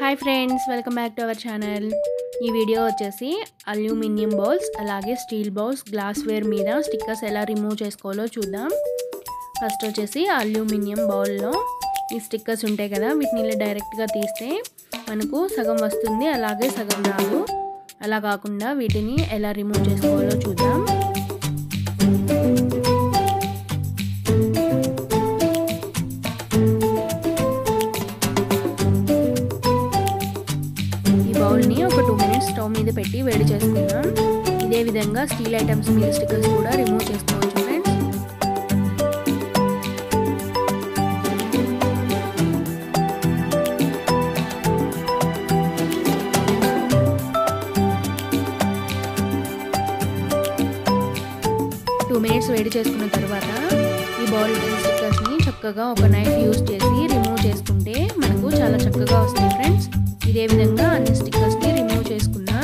hi friends welcome back to our channel ఈ video వచ్చేసి aluminium bowls అలాగే steel bowls glassware మీద stickers ఎలా రిమూవ్ చేసుకోవాలో చూద్దాం ఫస్ట్ వచ్చేసి అల్యూమినియం బౌల్లో ఈ స్టిక్కర్స్ ఉంటాయి కదా వీటిని ఇలా డైరెక్ట్గా తీస్తే మనకు సగం వస్తుంది అలాగే సగం రాదు అలా కాకుండా వీటిని ఎలా రిమూవ్ చేసుకోవాలో చూద్దాం ఈ బౌల్ని ఒక టూ మినిట్స్ స్టవ్ మీద పెట్టి వేడి చేసుకుందాం ఇదే విధంగా స్టీల్ ఐటమ్స్ మీద స్టిక్కర్స్ కూడా రిమూవ్ చేసుకోవచ్చు ఫ్రెండ్స్ టూ మినిట్స్ వేడి చేసుకున్న తర్వాత ఈ బౌల్ స్టిక్కర్స్ని చక్కగా ఒక నైఫ్ యూస్ చేసి రిమూవ్ చేసుకుంటే మనకు చాలా చక్కగా వస్తాయి ఫ్రెండ్స్ ఇదే విధంగా అన్ని స్టిక్కర్స్ని రిమూవ్ చేసుకుందాం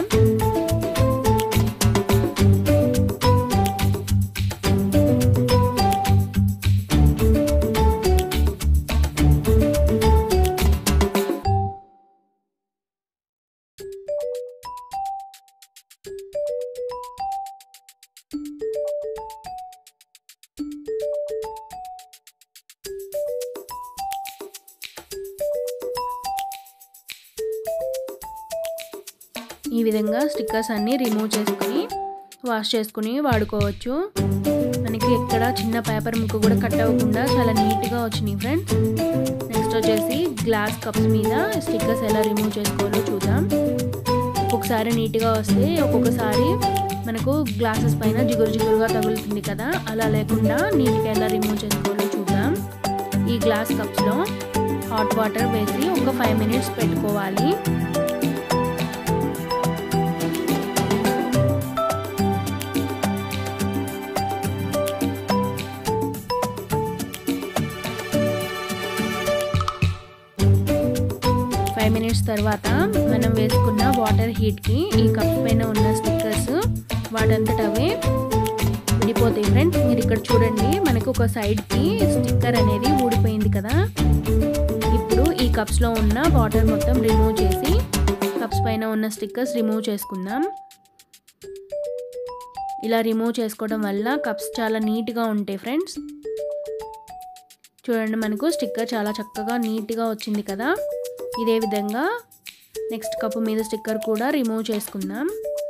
ఈ విధంగా స్టిక్కర్స్ అన్నీ రిమూవ్ చేసుకుని వాష్ చేసుకుని వాడుకోవచ్చు మనకి ఎక్కడ చిన్న పేపర్ ముక్క కూడా కట్ అవ్వకుండా చాలా నీట్గా వచ్చినాయి ఫ్రెండ్స్ నెక్స్ట్ వచ్చేసి గ్లాస్ కప్స్ మీద స్టిక్కర్స్ ఎలా రిమూవ్ చేసుకోవాలో చూద్దాం ఒక్కొక్కసారి నీట్గా వస్తే ఒక్కొక్కసారి మనకు గ్లాసెస్ పైన జిగురు జిగురుగా తగులుతుంది కదా అలా లేకుండా నీట్గా ఎలా రిమూవ్ చేసుకోవాలో చూద్దాం ఈ గ్లాస్ కప్స్లో హాట్ వాటర్ వేసి ఒక ఫైవ్ మినిట్స్ పెట్టుకోవాలి ఫైవ్ మినిట్స్ తర్వాత మనం వేసుకున్న వాటర్ హీట్కి ఈ కప్ పైన ఉన్న స్టిక్కర్స్ వాటంతట అవే విడిపోతాయి ఫ్రెండ్స్ మీరు ఇక్కడ చూడండి మనకు ఒక సైడ్కి స్టిక్కర్ అనేది ఊడిపోయింది కదా ఇప్పుడు ఈ కప్స్లో ఉన్న వాటర్ మొత్తం రిమూవ్ చేసి కప్స్ పైన ఉన్న స్టిక్కర్స్ రిమూవ్ చేసుకుందాం ఇలా రిమూవ్ చేసుకోవడం వల్ల కప్స్ చాలా నీట్గా ఉంటాయి ఫ్రెండ్స్ చూడండి మనకు స్టిక్కర్ చాలా చక్కగా నీట్గా వచ్చింది కదా ఇదే విధంగా నెక్స్ట్ కప్పు మీద స్టిక్కర్ కూడా రిమూవ్ చేసుకుందాం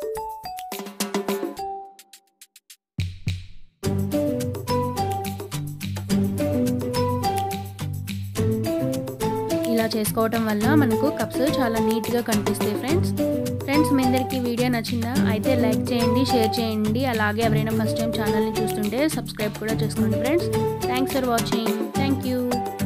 ఇలా చేసుకోవటం వల్ల మనకు కప్స్ చాలా నీట్గా కనిపిస్తాయి ఫ్రెండ్స్ ఫ్రెండ్స్ మీ అందరికీ వీడియో నచ్చిందా అయితే లైక్ చేయండి షేర్ చేయండి అలాగే ఎవరైనా ఫస్ట్ టైం ఛానల్ని చూస్తుంటే సబ్స్క్రైబ్ కూడా చేసుకోండి friends thanks for watching thank you